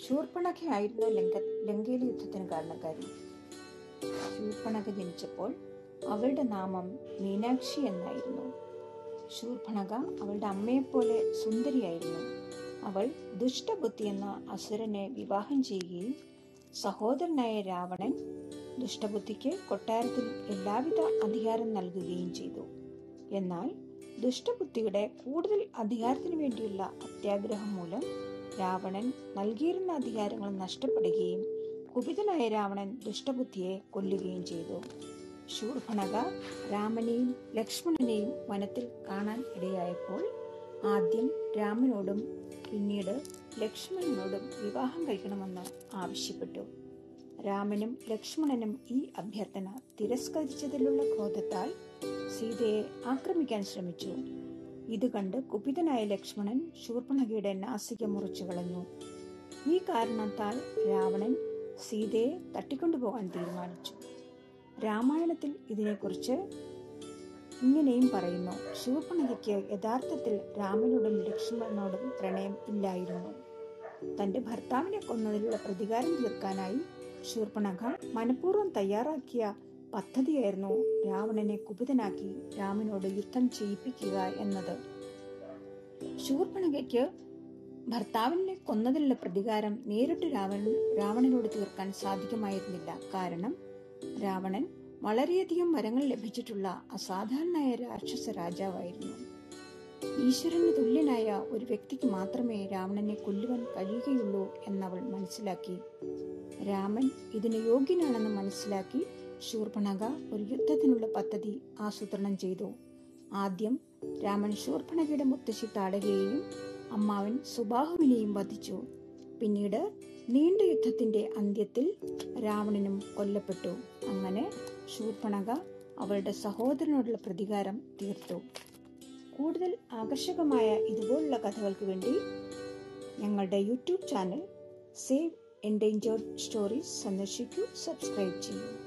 ശൂർപ്പണഖയായിരുന്നു ലങ്ക ലങ്കയിലെ യുദ്ധത്തിന് കാരണക്കാരി ശൂർപ്പണഖ ജനിച്ചപ്പോൾ അവളുടെ നാമം മീനാക്ഷി എന്നായിരുന്നു ശൂർപ്പണഖ അവളുടെ അമ്മയെപ്പോലെ സുന്ദരിയായിരുന്നു അവൾ ദുഷ്ടബുദ്ധി എന്ന അസുരനെ വിവാഹം ചെയ്യുകയും സഹോദരനായ രാവണൻ ദുഷ്ടബുദ്ധിക്ക് കൊട്ടാരത്തിൽ എല്ലാവിധ അധികാരം നൽകുകയും ചെയ്തു എന്നാൽ ദുഷ്ടബുദ്ധിയുടെ കൂടുതൽ അധികാരത്തിന് വേണ്ടിയുള്ള അത്യാഗ്രഹം മൂലം രാവണൻ നൽകിയിരുന്ന അധികാരങ്ങൾ നഷ്ടപ്പെടുകയും കുപിതനായ രാവണൻ ദുഷ്ടബുദ്ധിയെ കൊല്ലുകയും ചെയ്തു ശൂർഭണക രാമനെയും ലക്ഷ്മണനെയും വനത്തിൽ കാണാൻ ഇടയായപ്പോൾ ആദ്യം രാമനോടും പിന്നീട് ലക്ഷ്മണനോടും വിവാഹം കഴിക്കണമെന്ന് ആവശ്യപ്പെട്ടു രാമനും ലക്ഷ്മണനും ഈ അഭ്യർത്ഥന തിരസ്കരിച്ചതിലുള്ള ക്രോധത്താൽ സീതയെ ആക്രമിക്കാൻ ശ്രമിച്ചു ഇത് കണ്ട് കുപിതനായ ലക്ഷ്മണൻ ശൂർപ്പണകയുടെ നാസിക മുറിച്ചു കളഞ്ഞു ഈ കാരണത്താൽ രാവണൻ സീതയെ തട്ടിക്കൊണ്ടുപോകാൻ തീരുമാനിച്ചു രാമായണത്തിൽ ഇതിനെക്കുറിച്ച് ഇങ്ങനെയും പറയുന്നു ശൂർപ്പണകയ്ക്ക് യഥാർത്ഥത്തിൽ രാമനോടും ലക്ഷ്മണനോടും പ്രണയം ഇല്ലായിരുന്നു തന്റെ ഭർത്താവിനെ കൊന്നതിലുള്ള പ്രതികാരം തീർക്കാനായി ശൂർപ്പണഖ മനഃപൂർവ്വം തയ്യാറാക്കിയ പദ്ധതിയായിരുന്നു രാവണനെ കുപിതനാക്കി രാമനോട് യുദ്ധം ചെയ്യിപ്പിക്കുക എന്നത് ശൂർപ്പണഖയ്ക്ക് ഭർത്താവിനെ കൊന്നതിലുള്ള പ്രതികാരം നേരിട്ട് രാവണ രാവണനോട് തീർക്കാൻ സാധിക്കുമായിരുന്നില്ല കാരണം രാവണൻ വളരെയധികം വരങ്ങൾ ലഭിച്ചിട്ടുള്ള അസാധാരണമായ രാക്ഷസ രാജാവായിരുന്നു ഈശ്വരന് തുല്യനായ ഒരു വ്യക്തിക്ക് മാത്രമേ രാവണനെ കൊല്ലുവാൻ കഴിയുകയുള്ളൂ എന്നവൾ മനസ്സിലാക്കി രാമൻ ഇതിന് യോഗ്യനാണെന്ന് മനസ്സിലാക്കി ശൂർപ്പണക ഒരു യുദ്ധത്തിനുള്ള പദ്ധതി ആസൂത്രണം ചെയ്തു ആദ്യം രാമൻ ശൂർപ്പണകയുടെ മുത്തശ്ശി താടകയെയും അമ്മാവൻ സുബാഹുവിനെയും വധിച്ചു പിന്നീട് നീണ്ട യുദ്ധത്തിന്റെ അന്ത്യത്തിൽ രാവണനും കൊല്ലപ്പെട്ടു അങ്ങനെ ശൂർപ്പണക അവളുടെ സഹോദരനോടുള്ള പ്രതികാരം തീർത്തു കൂടുതൽ ആകർഷകമായ ഇതുപോലുള്ള കഥകൾക്ക് വേണ്ടി ഞങ്ങളുടെ YouTube channel Save Endangered Stories സന്ദർശിക്കൂ സബ്സ്ക്രൈബ് ചെയ്യൂ